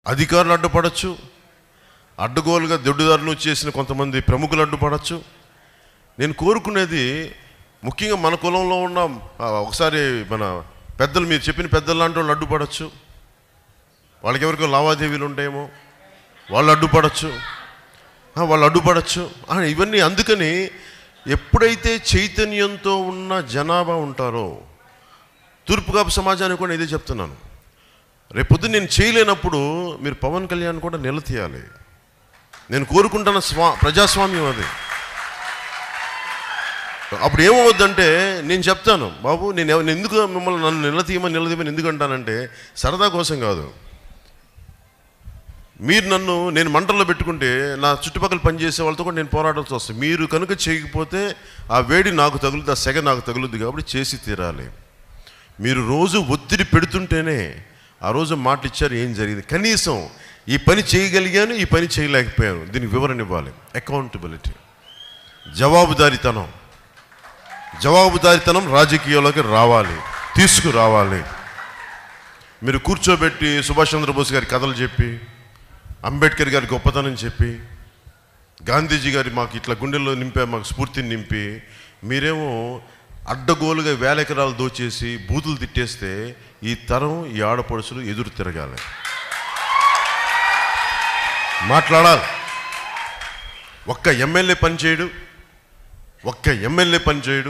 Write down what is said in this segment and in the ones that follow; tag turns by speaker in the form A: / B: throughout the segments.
A: అధికారులు అడ్డుపడచ్చు అడ్డగోలుగా దొడ్డుదారులు చేసిన కొంతమంది ప్రముఖులు అడ్డుపడచ్చు నేను కోరుకునేది ముఖ్యంగా మన కులంలో ఉన్న ఆ, ఒకసారి మన పెద్దలు మీరు చెప్పిన పెద్దలు లాంటి వాళ్ళు అడ్డుపడచ్చు వాళ్ళకి ఎవరికో లావాదేవీలు ఉంటాయేమో వాళ్ళు అడ్డుపడచ్చు ఆ, వాళ్ళు అడ్డుపడచ్చు ఆ, ఇవన్నీ అందుకని ఎప్పుడైతే చైతన్యంతో ఉన్న జనాభా ఉంటారో తూర్పుగాపు సమాజానికి కూడా ఇదే చెప్తున్నాను రేపొద్దు నేను చేయలేనప్పుడు మీరు పవన్ కళ్యాణ్ కూడా నిలతీయాలి నేను కోరుకుంటున్న స్వా ప్రజాస్వామ్యం అది అప్పుడు ఏమవుద్దంటే నేను చెప్తాను బాబు నేను ఎవ- నేను ఎందుకు మిమ్మల్ని నన్ను నిలదీయమని నిలదీయమని ఎందుకు అంటానంటే సరదా కోసం కాదు మీరు నన్ను నేను మంటల్లో పెట్టుకుంటే నా చుట్టుపక్కల పనిచేసే వాళ్ళతో కూడా నేను పోరాడాల్సి వస్తుంది మీరు కనుక చేయకపోతే ఆ వేడి నాకు తగులుద్ది ఆ సెగ నాకు తగులుద్ది కాబట్టి చేసి తీరాలి మీరు రోజు ఒత్తిడి పెడుతుంటేనే ఆ రోజు మాట ఇచ్చారు ఏం జరిగింది కనీసం ఈ పని చేయగలిగాను ఈ పని చేయలేకపోయాను దీనికి వివరణ ఇవ్వాలి అకౌంటబిలిటీ జవాబుదారీతనం జవాబుదారీతనం రాజకీయాల్లోకి రావాలి తీసుకురావాలి మీరు కూర్చోబెట్టి సుభాష్ చంద్రబోస్ గారి కథలు చెప్పి అంబేద్కర్ గారి గొప్పతనం చెప్పి గాంధీజీ గారి మాకు ఇట్లా గుండెల్లో నింపే మాకు స్ఫూర్తిని నింపి మీరేమో అడ్డగోలుగా వేల ఎకరాలు దోచేసి బూతులు తిట్టేస్తే ఈ తరం ఈ ఆడపడుచులు ఎదురు తిరగాలి మాట్లాడాలి ఒక్క ఎమ్మెల్యే పనిచేయడు ఒక్క ఎమ్మెల్యే పనిచేయడు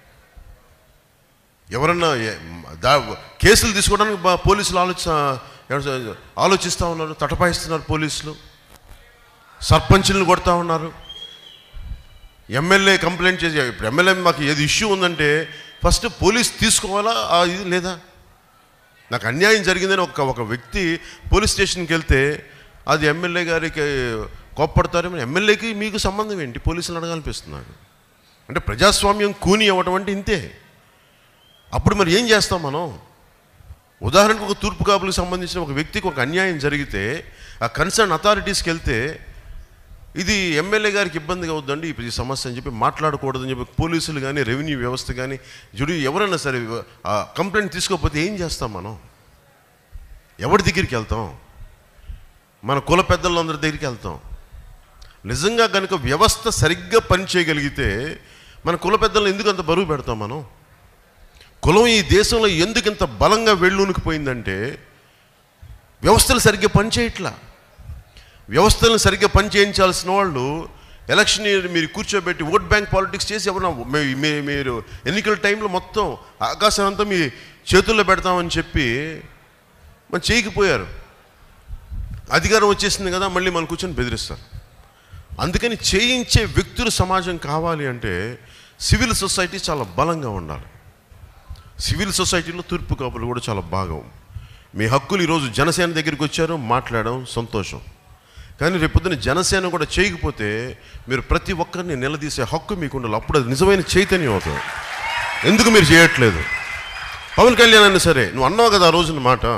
A: ఎవరన్నా ఏ- దా కేసులు తీసుకోవడానికి బా- పోలీసులు ఆలోచ ఆలోచిస్తూ ఉన్నారు తటపాయిస్తున్నారు పోలీసులు సర్పంచులను కొడతా ఉన్నారు ఎమ్మెల్యే కంప్లైంట్ చేసి ఇప్పుడు ఎమ్మెల్యే మాకు ఏది ఇష్యూ ఉందంటే ఫస్ట్ పోలీస్ తీసుకోవాలా ఆ ఇది లేదా నాకు అన్యాయం జరిగిందని ఒక ఒక వ్యక్తి పోలీస్ స్టేషన్కి వెళ్తే అది ఎమ్మెల్యే గారికి కోప్పడతారేమో ఎమ్మెల్యేకి మీకు సంబంధం ఏంటి పోలీసులు అడగాలనిపిస్తుంది నాకు అంటే ప్రజాస్వామ్యం కూని అవ్వటం అంటే ఇంతే అప్పుడు మరి ఏం చేస్తాం మనం ఉదాహరణకు ఒక తూర్పు కాపులకు సంబంధించిన ఒక వ్యక్తికి ఒక అన్యాయం జరిగితే ఆ కన్సర్న్ అథారిటీస్కి వెళ్తే ఇది ఎమ్మెల్యే గారికి ఇబ్బందిగా అవుద్దండి ఇప్పుడు ఈ సమస్య అని చెప్పి మాట్లాడకూడదని చెప్పి పోలీసులు కానీ రెవెన్యూ వ్యవస్థ కానీ జుడి ఎవరైనా సరే ఆ కంప్లైంట్ తీసుకోకపోతే ఏం చేస్తాం మనం ఎవరి దగ్గరికి వెళ్తాం మన కుల పెద్దలందరి దగ్గరికి వెళ్తాం నిజంగా కనుక వ్యవస్థ సరిగ్గా పనిచేయగలిగితే మన కుల పెద్దలను ఎందుకు అంత బరువు పెడతాం మనం కులం ఈ దేశంలో ఎందుకు ఇంత బలంగా వెళ్ళూనికిపోయిందంటే వ్యవస్థలు సరిగ్గా పనిచేయట్లా వ్యవస్థలను సరిగ్గా పనిచేయించాల్సిన వాళ్ళు ఎలక్షన్ ఇయర్ మీరు కూర్చోబెట్టి ఓట్ బ్యాంక్ పాలిటిక్స్ చేసి ఎవరన్నా మీ- మీ- మీరు ఎన్నికల టైంలో మొత్తం ఆకాశం అంతా మీ చేతుల్లో పెడతామని చెప్పి మరి చేయకపోయారు అధికారం వచ్చేసింది కదా మళ్ళీ మనం కూర్చొని బెదిరిస్తారు అందుకని చేయించే వ్యక్తులు సమాజం కావాలి అంటే సివిల్ సొసైటీ చాలా బలంగా ఉండాలి సివిల్ సొసైటీలో తూర్పు కాపులు కూడా చాలా బాగా మీ హక్కులు ఈరోజు జనసేన దగ్గరికి వచ్చారు మాట్లాడడం సంతోషం కానీ రేపొద్దున జనసేన కూడా చేయకపోతే మీరు ప్రతి ఒక్కరిని నిలదీసే హక్కు మీకు ఉండాలి అప్పుడు అది నిజమైన చైతన్యం అవుతుంది ఎందుకు మీరు చేయట్లేదు పవన్ కళ్యాణ్ అయినా సరే నువ్వు అన్నావు కదా ఆ రోజున మాట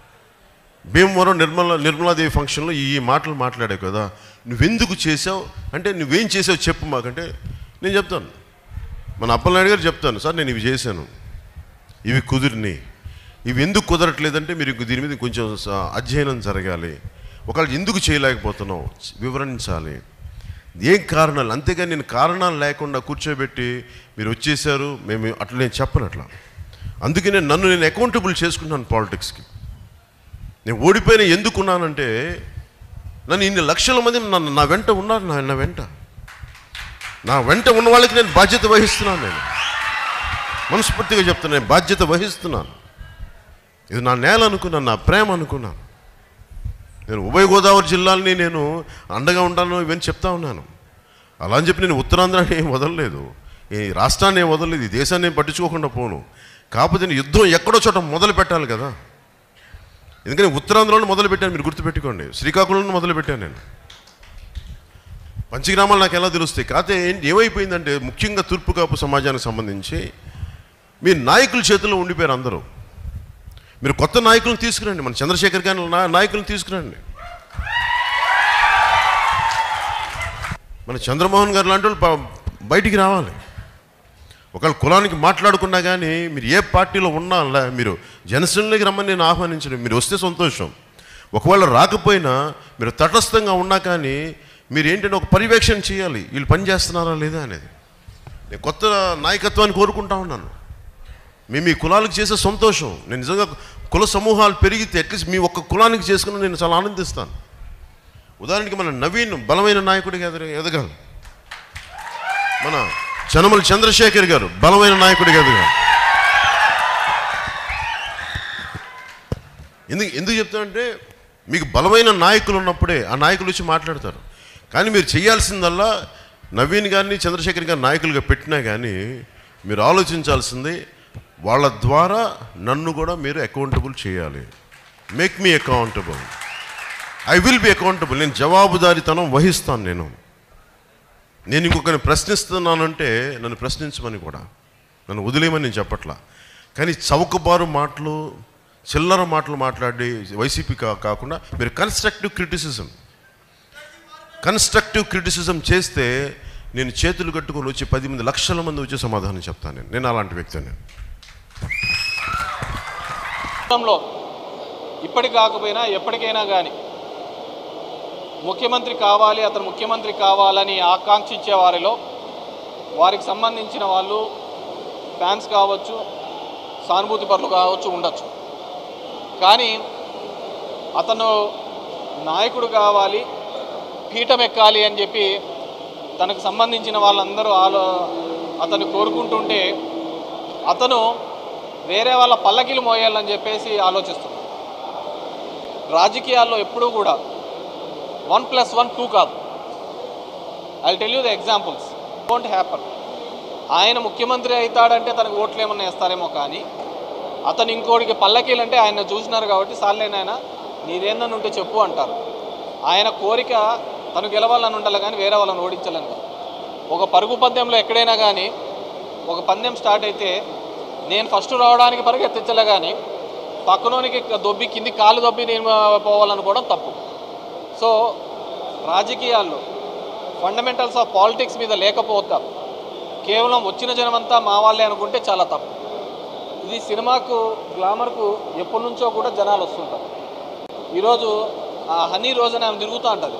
A: భీమవరం నిర్మల నిర్మలాదేవి ఫంక్షన్లో ఈ ఈ మాటలు మాట్లాడావు కదా నువ్వెందుకు చేసావు అంటే నువ్వేం చేసావు చెప్పు మాకంటే నేను చెప్తాను మన అప్పలనాయుడు గారు చెప్తాను సార్ నేను ఇవి చేశాను ఇవి కుదిరిని ఇవి ఎందుకు కుదరట్లేదంటే మీరు ఇంక దీని మీద కొంచెం స- అధ్యయనం జరగాలి ఒకవేళ ఎందుకు చేయలేకపోతున్నావు వివరించాలి ఏం కారణాలు అంతేగాని నేను కారణాలు లేకుండా కూర్చోబెట్టి మీరు వచ్చేసారు మేము అట్లా నేను చెప్పను అట్లా అందుకనే నన్ను నేను అకౌంటబుల్ చేసుకుంటున్నాను పాలిటిక్స్కి నేను ఓడిపోయిన ఎందుకున్నానంటే నన్ను ఇన్ని లక్షల మంది నన్ను నా వెంట ఉన్నారు నా నా వెంట నా వెంట ఉన్న వాళ్ళకి నేను బాధ్యత వహిస్తున్నాను నేను మనస్ఫూర్తిగా చెప్తాను నేను బాధ్యత వహిస్తున్నాను ఇది నా నేల అనుకున్నాను నా ప్రేమ అనుకున్నాను నేను ఉభయ గోదావరి జిల్లాలని నేను అండగా ఉంటాను ఇవన్నీ చెప్తా ఉన్నాను అలా అని చెప్పి నేను ఉత్తరాంధ్రాన్ని ఏం వదలలేదు ఈ రాష్ట్రాన్ని ఏం వదలలేదు ఈ దేశాన్ని ఏం పట్టించుకోకుండా పోను కాకపోతే నేను యుద్ధం ఎక్కడో చోట మొదలు పెట్టాలి కదా ఎందుకని ఉత్తరాంధ్రలో మొదలు పెట్టాను మీరు గుర్తుపెట్టుకోండి శ్రీకాకుళంలో మొదలు పెట్టాను నేను పంచగ్రామాలు నాకు ఎలా తెలుస్తాయి కాకపోతే ఏంటి ఏమైపోయిందంటే ముఖ్యంగా తూర్పు కాపు సమాజానికి సంబంధించి మీ నాయకుల చేతుల్లో ఉండిపోయారు అందరూ మీరు కొత్త నాయకులను తీసుకురండి మన చంద్రశేఖర్ గారి నా- నాయకులను తీసుకురండి మన చంద్రమోహన్ గారు లాంటి వాళ్ళు ప- బయటికి రావాలి ఒకవేళ కులానికి మాట్లాడుకున్నా కానీ మీరు ఏ పార్టీలో ఉన్నా అలా మీరు జనసేనలోకి రమ్మని నేను ఆహ్వానించడం మీరు వస్తే సంతోషం ఒకవేళ రాకపోయినా మీరు తటస్థంగా ఉన్నా కానీ మీరు ఏంటంటే ఒక పర్యవేక్షణ చేయాలి వీళ్ళు పని చేస్తున్నారా లేదా అనేది నేను కొత్త నాయకత్వాన్ని కోరుకుంటా ఉన్నాను మేము మీ కులాలకు చేసే సంతోషం నేను నిజంగా కుల సమూహాలు పెరిగితే అట్లీస్ట్ మీ ఒక్క కులానికి చేసుకుని నేను చాలా ఆనందిస్తాను ఉదాహరణకి మన నవీన్ బలమైన నాయకుడిగా ఎదగ ఎదగాలి మన చనమల చంద్రశేఖర్ గారు బలమైన నాయకుడిగా ఎదగాలి ఎందుకు ఎందుకు చెప్తానంటే మీకు బలమైన నాయకులు ఉన్నప్పుడే ఆ నాయకులు వచ్చి మాట్లాడతారు కానీ మీరు చేయాల్సిందల్లా నవీన్ గారిని చంద్రశేఖర్ గారిని నాయకులుగా పెట్టినా కానీ మీరు ఆలోచించాల్సింది వాళ్ళ ద్వారా నన్ను కూడా మీరు అకౌంటబుల్ చేయాలి make me accountable I will be accountable నేను జవాబుదారీతనం వహిస్తాను నేను నేను ఇంకొకరిని ప్రశ్నిస్తున్నానంటే నన్ను ప్రశ్నించమని కూడా నన్ను వదిలేయమని నేను చెప్పట్లా కానీ చౌకబారు మాటలు చిల్లర మాటలు మాట్లాడి వైసీపీ కా కాకుండా మీరు కన్స్ట్రక్టివ్ క్రిటిసిజం కన్స్ట్రక్టివ్ క్రిటిసిజం చేస్తే నేను చేతులు కట్టుకొని వచ్చి పది మంది లక్షల మంది వచ్చి సమాధానం చెప్తాను నేను నేను అలాంటి వ్యక్తిని
B: రాష్ట్రంలో ఇప్పటి కాకపోయినా ఎప్పటికైనా కానీ ముఖ్యమంత్రి కావాలి అతను ముఖ్యమంత్రి కావాలని ఆకాంక్షించే వారిలో వారికి సంబంధించిన వాళ్ళు ఫ్యాన్స్ కావచ్చు సానుభూతి పరులు కావచ్చు ఉండొచ్చు కానీ అతను నాయకుడు కావాలి పీఠం ఎక్కాలి అని చెప్పి తనకు సంబంధించిన వాళ్ళందరూ ఆలో అతను కోరుకుంటుంటే అతను వేరే వాళ్ళ పల్లకిలు మోయాలని చెప్పేసి ఆలోచిస్తున్నాడు రాజకీయాల్లో ఎప్పుడూ కూడా వన్ ప్లస్ వన్ టూ కాదు I tell you the examples don't happen ఆయన ముఖ్యమంత్రి అవుతాడంటే తనకు ఓట్లు ఏమన్నా వేస్తారేమో కానీ అతను ఇంకోటికి పల్లకీలు అంటే ఆయన చూసినారు కాబట్టి సార్లేనాయన నీదేందని ఉంటే చెప్పు అంటారు ఆయన కోరిక తను గెలవాలని ఉండాలి కానీ వేరే వాళ్ళని ఓడించాలని కాదు ఒక పరుగు పందెంలో ఎక్కడైనా కానీ ఒక పందెం స్టార్ట్ అయితే నేను ఫస్ట్ రావడానికి పరిగెత్తించలే కానీ పక్కనోనికి దొబ్బి కింది కాలు దొబ్బి నేను పోవాలనుకోవడం తప్పు సో రాజకీయాల్లో ఫండమెంటల్స్ ఆఫ్ పాలిటిక్స్ మీద లేకపోతాం కేవలం వచ్చిన జనమంతా మా వాళ్ళే అనుకుంటే చాలా తప్పు ఇది సినిమాకు గ్లామర్కు ఎప్పటి నుంచో కూడా జనాలు వస్తుంటారు ఈరోజు ఆ హనీ రోజున ఆమె తిరుగుతూ ఉంటుంది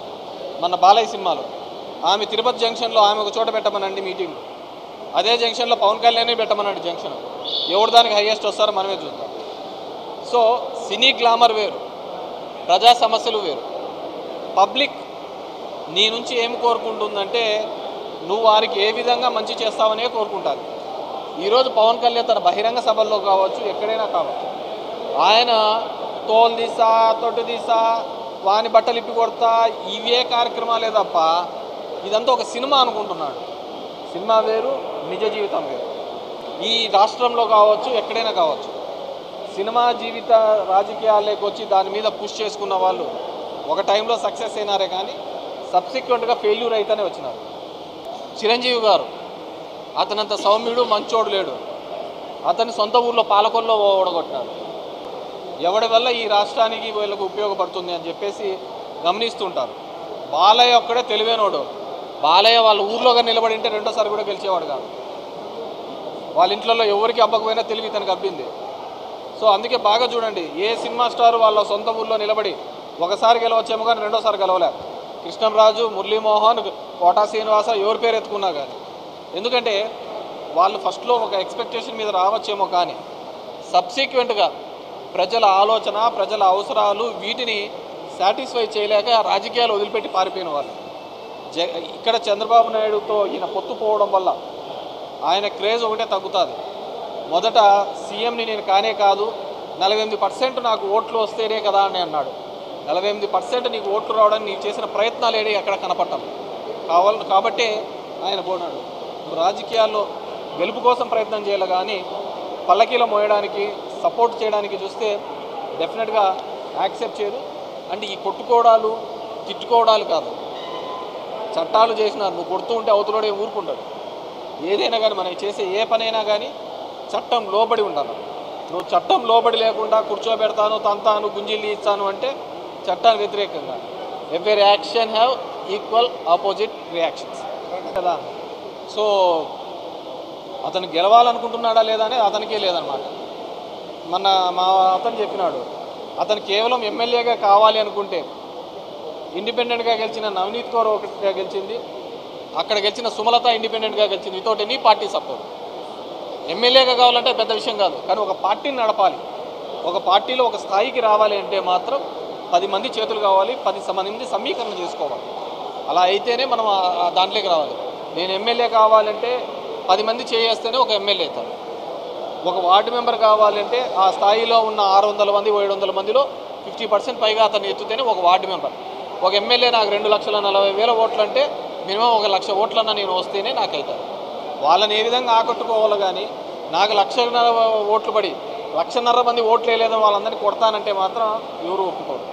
B: మన బాలయ్య సినిమాలో ఆమె తిరుపతి జంక్షన్లో ఆమె ఒక చోట పెట్టమనండి మీటింగ్ అదే జంక్షన్లో పవన్ కళ్యాణ్ పెట్టమనండి జంక్షన్ ఎవరు దానికి హైయెస్ట్ వస్తారో మనమే చూద్దాం సో సినీ గ్లామర్ వేరు ప్రజా సమస్యలు వేరు పబ్లిక్ నీ నుంచి ఏం కోరుకుంటుందంటే నువ్వు వారికి ఏ విధంగా మంచి చేస్తావనే కోరుకుంటారు ఈరోజు పవన్ కళ్యాణ్ తన బహిరంగ సభల్లో కావచ్చు ఎక్కడైనా కావచ్చు ఆయన తోలు తీసా తొట్టు తీసా వాని బట్టలు ఇప్పి కొడతా ఇవే కార్యక్రమాలే తప్ప ఇదంతా ఒక సినిమా అనుకుంటున్నాడు సినిమా వేరు నిజ జీవితం వేరు ఈ రాష్ట్రంలో కావచ్చు ఎక్కడైనా కావచ్చు సినిమా జీవిత రాజకీయాల్లోకి వచ్చి దాని మీద పుష్ చేసుకున్న వాళ్ళు ఒక టైంలో సక్సెస్ అయినారే కానీ సబ్సిక్వెంట్గా ఫెయిల్యూర్ అయితేనే వచ్చినారు చిరంజీవి గారు అతనంత సౌమ్యుడు మంచోడు లేడు అతని సొంత ఊర్లో పాలకొల్లో ఓడగొట్టినాడు ఎవడి వల్ల ఈ రాష్ట్రానికి వీళ్ళకు ఉపయోగపడుతుంది అని చెప్పేసి గమనిస్తుంటారు బాలయ్య ఒక్కడే తెలివైనోడు బాలయ్య వాళ్ళ ఊర్లోగా నిలబడి ఉంటే రెండోసారి కూడా గెలిచేవాడు కాదు వాళ్ళ ఇంట్లో ఎవరికి అబ్బకపోయినా తెలివి తనకు అబ్బింది సో అందుకే బాగా చూడండి ఏ సినిమా స్టార్ వాళ్ళ సొంత ఊర్లో నిలబడి ఒకసారి గెలవచ్చేమో కానీ రెండోసారి గెలవలే కృష్ణంరాజు మురళీమోహన్ కోటా శ్రీనివాస ఎవరి పేరు ఎత్తుకున్నా కానీ ఎందుకంటే వాళ్ళు ఫస్ట్లో ఒక ఎక్స్పెక్టేషన్ మీద రావచ్చేమో కానీ సబ్సిక్వెంట్గా ప్రజల ఆలోచన ప్రజల అవసరాలు వీటిని సాటిస్ఫై చేయలేక రాజకీయాలు వదిలిపెట్టి పారిపోయిన వాళ్ళు జ ఇక్కడ చంద్రబాబు నాయుడుతో ఈయన పొత్తు పోవడం వల్ల ఆయన క్రేజ్ ఒకటే తగ్గుతుంది మొదట సీఎంని నేను కానే కాదు నలభై ఎనిమిది పర్సెంట్ నాకు ఓట్లు వస్తేనే కదా అని అన్నాడు నలభై ఎనిమిది పర్సెంట్ నీకు ఓట్లు రావడానికి నీకు చేసిన ప్రయత్నాలు ఏడి ఎక్కడ కనపడటం కావాలి కాబట్టే ఆయన పోనాడు నువ్వు రాజకీయాల్లో గెలుపు కోసం ప్రయత్నం చేయాలి కానీ పల్లకీలో మోయడానికి సపోర్ట్ చేయడానికి చూస్తే డెఫినెట్గా యాక్సెప్ట్ చేయదు అంటే ఈ కొట్టుకోవడాలు తిట్టుకోవడాలు కాదు చట్టాలు చేసినారు నువ్వు కొడుతూ ఉంటే అవతలోడే ఊరుకుంటాడు ఏదైనా కానీ మనం చేసే ఏ పనైనా కానీ చట్టం లోబడి ఉండాలి నువ్వు చట్టం లోబడి లేకుండా కూర్చోబెడతాను తంతాను గుంజిల్లి ఇస్తాను అంటే చట్టానికి వ్యతిరేకంగా every action have equal opposite reactions కదా సో అతను గెలవాలనుకుంటున్నాడా లేదా అనేది అతనికే లేదనమాట మన మా అతను చెప్పినాడు అతను కేవలం ఎమ్మెల్యేగా కావాలి అనుకుంటే ఇండిపెండెంట్గా గెలిచిన నవనీత్ కౌర్ ఒకటిగా గెలిచింది అక్కడ గెలిచిన సుమలత ఇండిపెండెంట్గా గెలిచింది వితౌట్ ఎనీ పార్టీ సపోర్ట్ ఎమ్మెల్యేగా కావాలంటే పెద్ద విషయం కాదు కానీ ఒక పార్టీని నడపాలి ఒక పార్టీలో ఒక స్థాయికి రావాలి అంటే మాత్రం పది మంది చేతులు కావాలి పది స- మంది సమీకరణ చేసుకోవాలి అలా అయితేనే మనం ఆ- ఆ దాంట్లోకి రావాలి నేను ఎమ్మెల్యే కావాలంటే పది మంది చేయేస్తేనే ఒక ఎమ్మెల్యే అవుతాను ఒక వార్డు మెంబర్ కావాలంటే ఆ స్థాయిలో ఉన్న ఆరు వందల మంది ఏడు వందల మందిలో ఫిఫ్టీ పర్సెంట్ పైగా అతను ఎత్తుతేనే ఒక వార్డు మెంబర్ ఒక ఎమ్మెల్యే నాకు రెండు లక్షల నలభై వేల ఓట్లు అంటే మినిమం ఒక లక్ష ఓట్లన్నా నేను వస్తేనే నాకు అవుతాను వాళ్ళని ఏ విధంగా ఆకట్టుకోవాలి కానీ నాకు లక్షన్నర ఓట్లు పడి లక్షన్నర మంది ఓట్లు వేయలేదని వాళ్ళందరినీ కొడతానంటే మాత్రం ఎవరు ఒప్పుకోరు